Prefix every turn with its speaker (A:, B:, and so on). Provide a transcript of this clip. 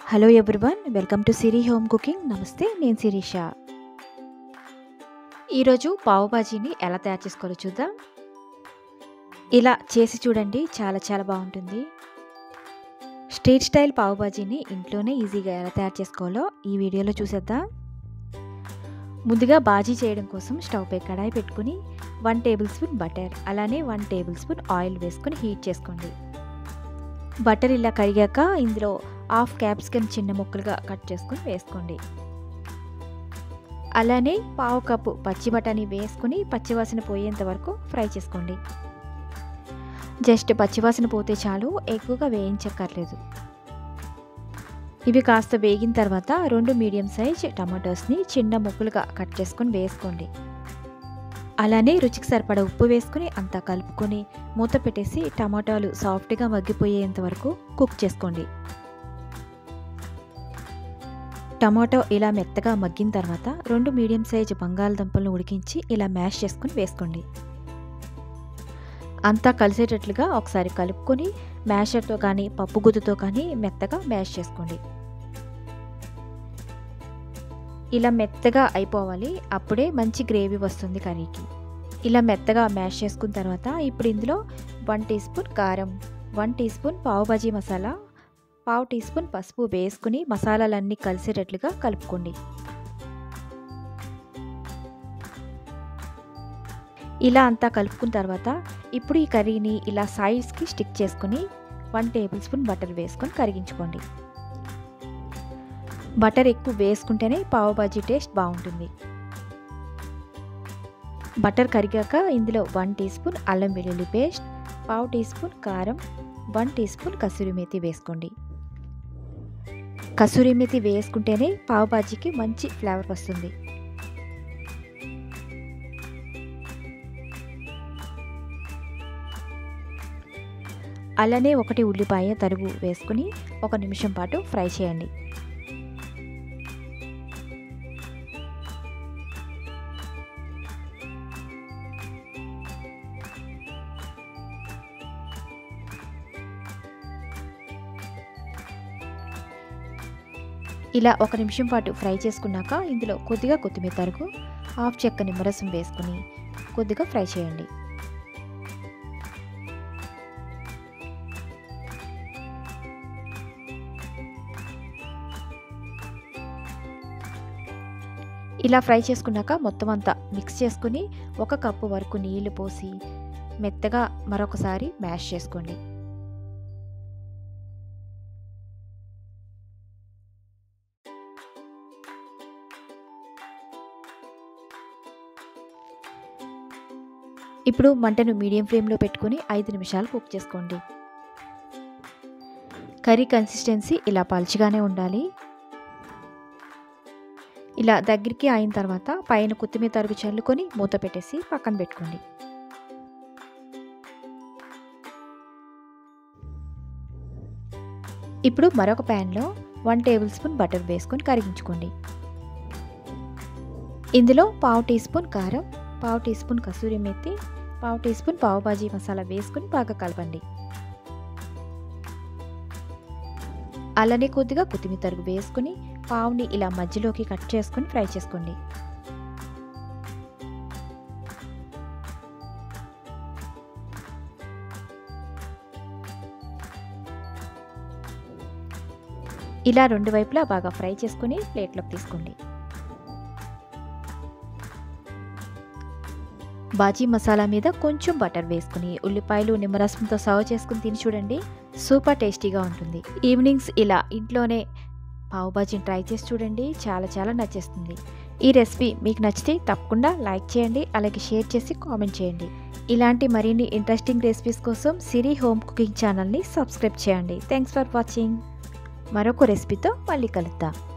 A: hello everyone welcome to Siri home cooking నమస్తే నేను శిరీష ఈరోజు పావు బాజీని ఎలా తయారు చేసుకోవాలో చూద్దాం ఇలా చేసి చూడండి చాలా చాలా బాగుంటుంది స్ట్రీట్ స్టైల్ పావు బాజీని ఇంట్లోనే ఈజీగా ఎలా తయారు చేసుకోవాలో ఈ వీడియోలో చూసేద్దాం ముందుగా బాజీ చేయడం కోసం స్టవ్ పై కడాయి పెట్టుకుని వన్ టేబుల్ స్పూన్ బటర్ అలానే వన్ టేబుల్ స్పూన్ ఆయిల్ వేసుకొని హీట్ చేసుకోండి బటర్ ఇలా కరిగాక ఇందులో హాఫ్ క్యాప్సికమ్ చిన్న ముక్కలుగా కట్ చేసుకొని వేసుకోండి అలానే పావు కప్పు పచ్చి బఠానీ వేసుకుని పచ్చివాసన పోయేంత వరకు ఫ్రై చేసుకోండి జస్ట్ పచ్చివాసన పోతే చాలు ఎక్కువగా వేయించక్కర్లేదు ఇవి కాస్త వేగిన తర్వాత రెండు మీడియం సైజ్ టమాటోస్ని చిన్న ముక్కలుగా కట్ చేసుకొని వేసుకోండి అలానే రుచికి సరిపడా ఉప్పు వేసుకుని అంతా కలుపుకొని మూత పెట్టేసి టమాటాలు సాఫ్ట్గా మగ్గిపోయేంత వరకు కుక్ చేసుకోండి టమాటో ఇలా మెత్తగా మగ్గిన తర్వాత రెండు మీడియం సైజు బంగాళదుంపలను ఉడికించి ఇలా మ్యాష్ చేసుకుని వేసుకోండి అంతా కలిసేటట్లుగా ఒకసారి కలుపుకొని మ్యాషర్తో కానీ పప్పు గుద్దుతో కానీ మెత్తగా మ్యాష్ చేసుకోండి ఇలా మెత్తగా అయిపోవాలి అప్పుడే మంచి గ్రేవీ వస్తుంది కర్రీకి ఇలా మెత్తగా మ్యాష్ చేసుకున్న తర్వాత ఇప్పుడు ఇందులో వన్ టీ స్పూన్ కారం one teaspoon pav bhaji masala పావు టీ స్పూన్ పసుపు వేసుకుని మసాలాలన్నీ కలిసేటట్లుగా కలుపుకోండి ఇలా అంతా కలుపుకున్న తర్వాత ఇప్పుడు ఈ కర్రీని ఇలా సైడ్స్కి స్టిక్ చేసుకుని వన్ టేబుల్ స్పూన్ బటర్ వేసుకొని కరిగించుకోండి బటర్ ఎక్కువ వేసుకుంటేనే పావు బాజీ టేస్ట్ బాగుంటుంది బటర్ కరిగాక ఇందులో వన్ టీ స్పూన్ అల్లం వెల్లుల్లి పేస్ట్ పావు టీ స్పూన్ కారం వన్ టీ స్పూన్ కసూరి మేతి వేసుకోండి కసూరి మేతి వేసుకుంటేనే పావు బాజీకి మంచి ఫ్లేవర్ వస్తుంది అలానే ఒకటి ఉల్లిపాయ తరుగు వేసుకుని ఒక నిమిషం పాటు ఫ్రై చేయండి ఇలా ఒక నిమిషం పాటు ఫ్రై చేసుకున్నాక ఇందులో కొద్దిగా కొత్తిమీర తరుగు హాఫ్ చెక్క నిమ్మరసం వేసుకుని కొద్దిగా ఫ్రై చేయండి ఇలా ఫ్రై చేసుకున్నాక మొత్తం అంతా మిక్స్ చేసుకుని ఒక కప్పు వరకు నీళ్లు పోసి మెత్తగా మరొకసారి మ్యాష్ చేసుకోండి ఇప్పుడు మంటను మీడియం ఫ్లేమ్లో పెట్టుకొని ఐదు నిమిషాలు కుక్ చేసుకోండి కర్రీ కన్సిస్టెన్సీ ఇలా పలుచగానే ఉండాలి ఇలా దగ్గరికి అయిన తర్వాత పైన కొత్తిమీర తరుగు చల్లుకొని మూత పెట్టేసి పక్కన పెట్టుకోండి ఇప్పుడు మరొక ప్యాన్లో వన్ టేబుల్ స్పూన్ బటర్ వేసుకొని కరిగించుకోండి ఇందులో పావు టీ స్పూన్ కారం పావు టీ స్పూన్ కసూరి మెత్తి పావు టీ స్పూన్ పావు బాజీ మసాలా వేసుకుని బాగా కలపండి అలానే కొద్దిగా కొత్తిమీర తరుగు వేసుకుని పావుని ఇలా మధ్యలోకి కట్ చేసుకుని ఫ్రై చేసుకోండి ఇలా రెండు వైపులా బాగా ఫ్రై చేసుకుని ప్లేట్లోకి తీసుకోండి బాజీ మసాలా మీద కొంచెం బటర్ వేసుకుని ఉల్లిపాయలు నిమ్మరసంతో సర్వ్ చేసుకుని తిని చూడండి సూపర్ టేస్టీగా ఉంటుంది ఈవినింగ్స్ ఇలా ఇంట్లోనే పావు బాజీని ట్రై చేసి చూడండి చాలా చాలా నచ్చేస్తుంది ఈ రెసిపీ మీకు నచ్చితే తప్పకుండా లైక్ చేయండి అలాగే షేర్ చేసి కామెంట్ చేయండి ఇలాంటి మరిన్ని ఇంట్రెస్టింగ్ రెసిపీస్ కోసం సిరి హోమ్ కుకింగ్ ఛానల్ని సబ్స్క్రైబ్ చేయండి థ్యాంక్స్ ఫర్ వాచింగ్ మరొక రెసిపీతో మళ్ళీ కలుద్దాం